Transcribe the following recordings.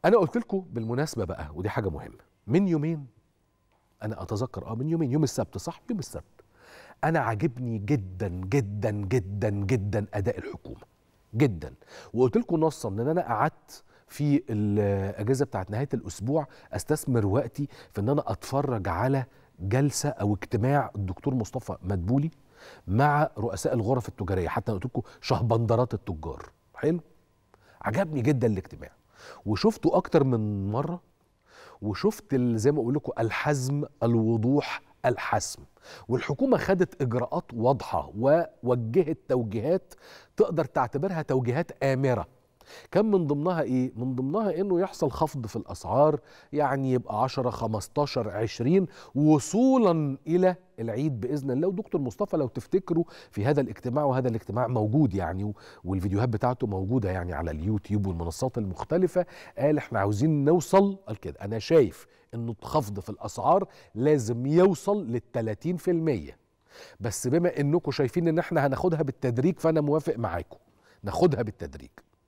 انا قلت لكم بالمناسبه بقى ودي حاجه مهمه من يومين انا اتذكر اه من يومين يوم السبت صح يوم السبت انا عاجبني جدا جدا جدا جدا اداء الحكومه جدا وقلت لكم نصا ان انا قعدت في الاجازه بتاعت نهايه الاسبوع استثمر وقتي في ان انا اتفرج على جلسه او اجتماع الدكتور مصطفى مدبولي مع رؤساء الغرف التجاريه حتى قلت لكم شهبندرات التجار حلو عجبني جدا الاجتماع وشفته اكتر من مره وشفت ال- زي ما اقول لكم الحزم الوضوح الحسم والحكومه خدت اجراءات واضحه ووجهت توجيهات تقدر تعتبرها توجيهات امره كان من ضمنها ايه من ضمنها انه يحصل خفض في الاسعار يعني يبقى 10 15 20 وصولا الى العيد باذن الله ودكتور مصطفى لو تفتكروا في هذا الاجتماع وهذا الاجتماع موجود يعني و- والفيديوهات بتاعته موجوده يعني على اليوتيوب والمنصات المختلفه قال احنا عاوزين نوصل قال كده انا شايف انه الخفض في الاسعار لازم يوصل لل 30% بس بما انكم شايفين ان احنا هناخدها بالتدريج فانا موافق معاكم ناخدها بالتدريج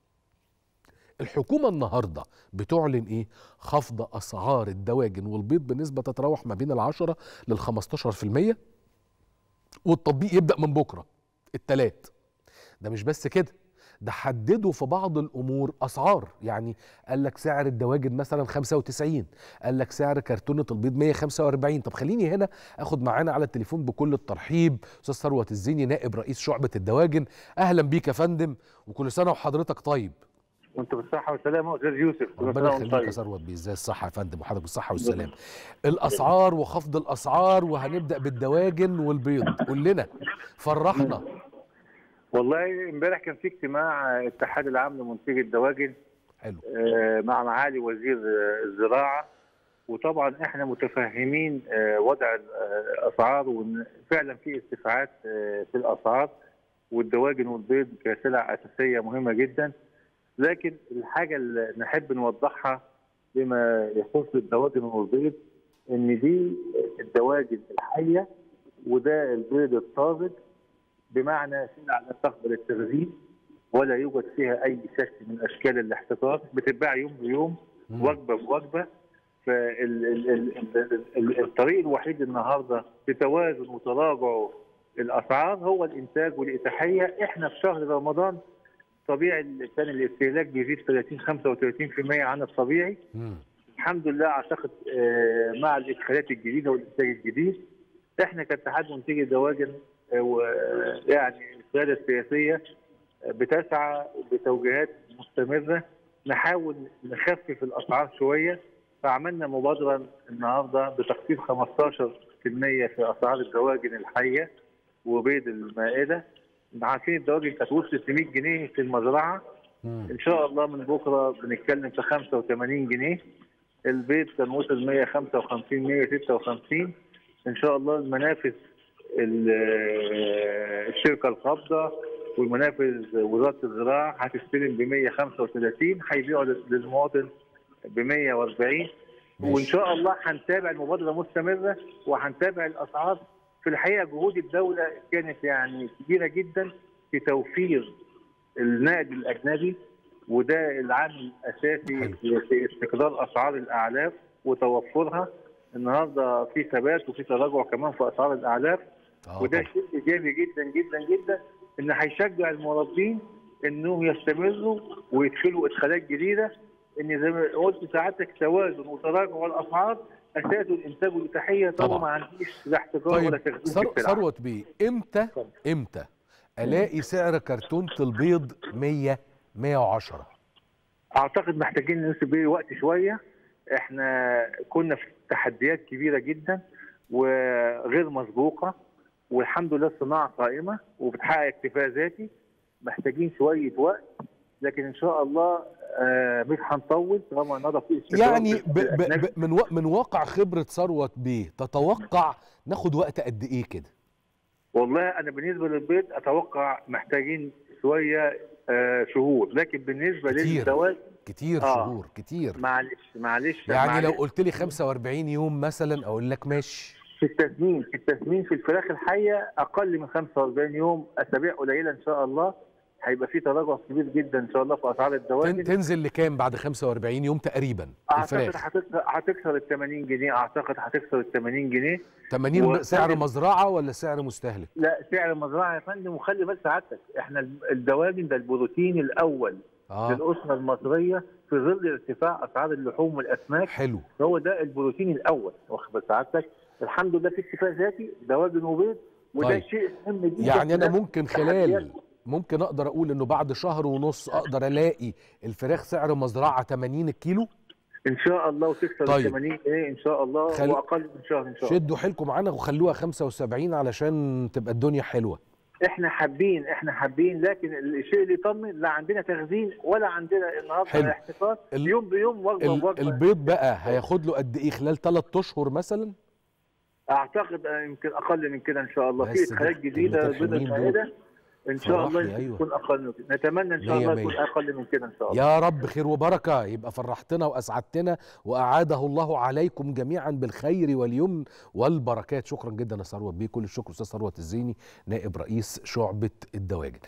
الحكومة النهاردة بتعلن ايه خفض اسعار الدواجن والبيض بنسبة تتراوح ما بين العشرة للخمستاشر في المية والتطبيق يبدأ من بكرة التلات ده مش بس كده ده حددوا في بعض الامور اسعار يعني قال لك سعر الدواجن مثلا 95 قال لك سعر كرتونه البيض 145 طب خليني هنا اخد معانا على التليفون بكل الترحيب استاذ ثروت الزيني نائب رئيس شعبه الدواجن اهلا بيك يا فندم وكل سنه وحضرتك طيب وانت بالصحة والسلامة يا أستاذ يوسف كل سنة ربنا وانت يخليك يا طيب. ثروت بيه ازاي الصحه يا فندم وحضرتك بالصحه والسلامه الاسعار وخفض الاسعار وهنبدا بالدواجن والبيض قول لنا فرحنا والله امبارح كان في اجتماع الاتحاد العام لمنتجي الدواجن حلو آه، مع معالي وزير آه، الزراعة وطبعا احنا متفهمين آه، وضع الاسعار وان فعلا في ارتفاعات آه، في الاسعار والدواجن والبيض كسلع اساسيه مهمه جدا لكن الحاجه اللي نحب نوضحها بما يخص الدواجن والبيض ان دي الدواجن الحيه وده البيض الطازج بمعنى سلع لا تقبل التخزين ولا يوجد فيها اي شكل من اشكال الاحتكار بتتباع يوم بيوم مم. وجبه بوجبه فالطريق الوحيد النهارده لتوازن وتراجع الاسعار هو الانتاج والاتاحيه احنا في شهر رمضان طبيعي كان الاستهلاك بيزيد 30 35% عن الطبيعي مم. الحمد لله اعتقد آه، مع الادخالات الجديده والانتاج الجديد احنا كاتحاد منتجي الدواجن آه، ويعني القياده السياسيه آه، بتسعى بتوجيهات مستمره نحاول نخفف الاسعار شويه فعملنا مبادره النهارده بتخفيض 15% في اسعار الدواجن الحيه وبيض المائده عارفين الدواجن كانت وصلت ل 100 جنيه في المزرعه مم. ان شاء الله من بكره بنتكلم في 85 جنيه البيض كان وصل 155 156 ان شاء الله المنافذ ال- الشركه القابضه والمنافذ وزاره الزراعه هتستلم ب 135 هيبيعوا لل- للمواطن ب 140 وان ماشي. شاء الله هنتابع المبادره مستمره وهنتابع الاسعار في الحقيقه جهود الدوله كانت يعني كبيره جدا في توفير النقد الاجنبي وده العامل الاساسي حلو. في استقرار اسعار الاعلاف وتوفرها النهارده في ثبات وفي تراجع كمان في اسعار الاعلاف آه وده طبعا. شيء ايجابي جدا جدا جدا ان هيشجع المربين انهم يستمروا ويدخلوا ادخالات جديده ان زي ما قلت ساعتك توازن وتراجع الاسعار اساسه الانتاج والاتاحيه طبعا طبعا. ما عنديش لا احتكار ولا طيب تخزين في ثر- السلعة. ثروت بيه امتى امتى الاقي سعر كرتونه البيض 100 110 اعتقد محتاجين ننسب بيه وقت شويه احنا كنا في تحديات كبيره جدا وغير مسبوقه والحمد لله الصناعه قائمه وبتحقق اكتفاء ذاتي محتاجين شويه وقت لكن ان شاء الله آه، مش هنطول طالما النهارده في استقرار يعني ب ب الأجنبي. ب من و من واقع خبره ثروت بيه تتوقع ناخد وقت قد ايه كده والله انا بالنسبه للبيض اتوقع محتاجين شويه آه، شهور لكن بالنسبه كتير. للزواج كتير آه. شهور كتير معلش معلش يعني لو معلش. قلت لي 45 يوم مثلا اقول لك ماشي في التسمين في التسمين في الفراخ الحيه اقل من 45 يوم اسابيع قليله ان شاء الله هيبقى في تراجع كبير جدا ان شاء الله في اسعار تن- الدواجن تنزل لكام بعد 45 يوم تقريبا اعتقد الفراخ هتكسر هتكسر ال 80 جنيه اعتقد هتكسر ال 80 جنيه 80 و- سعر مزرعه ولا سعر مستهلك لا سعر مزرعه يا فندم وخلي بس سعادتك احنا الدواجن ده البروتين الاول اه للاسره المصريه في ظل ارتفاع اسعار اللحوم والاسماك حلو هو ده البروتين الاول واخد بال سعادتك الحمد لله في اكتفاء ذاتي دواجن وبيض وده طيب. شيء مهم جدا يعني انا في ممكن تحديات. خلال ممكن اقدر اقول انه بعد شهر ونص اقدر الاقي الفراخ سعر مزرعه 80 الكيلو ان شاء الله وتكسر طيب. ال 80 ايه ان شاء الله خل- واقل من شهر ان شاء الله شدوا حيلكم معانا وخلوها 75 علشان تبقى الدنيا حلوه احنا حابين احنا حابين لكن الشيء اللي يطمن لا عندنا تخزين ولا عندنا النهارده حلو. احتفاظ ال- يوم بيوم وجبه ال- بوجبه البيض بقى هياخد له قد ايه خلال 3 اشهر مثلا اعتقد آه، يمكن اقل من كده ان شاء الله بس في ادخالات دول- جديده دول ضمن الحلوين الفائده ان شاء الله فرحني، يمكن أيوة. تكون اقل من كده نتمنى ان شاء مية الله يكون مية. اقل من كده ان شاء الله يا رب خير وبركه يبقى فرحتنا واسعدتنا واعاده الله عليكم جميعا بالخير واليمن والبركات شكرا جدا يا ثروت بيه كل الشكر استاذ ثروت الزيني نائب رئيس شعبه الدواجن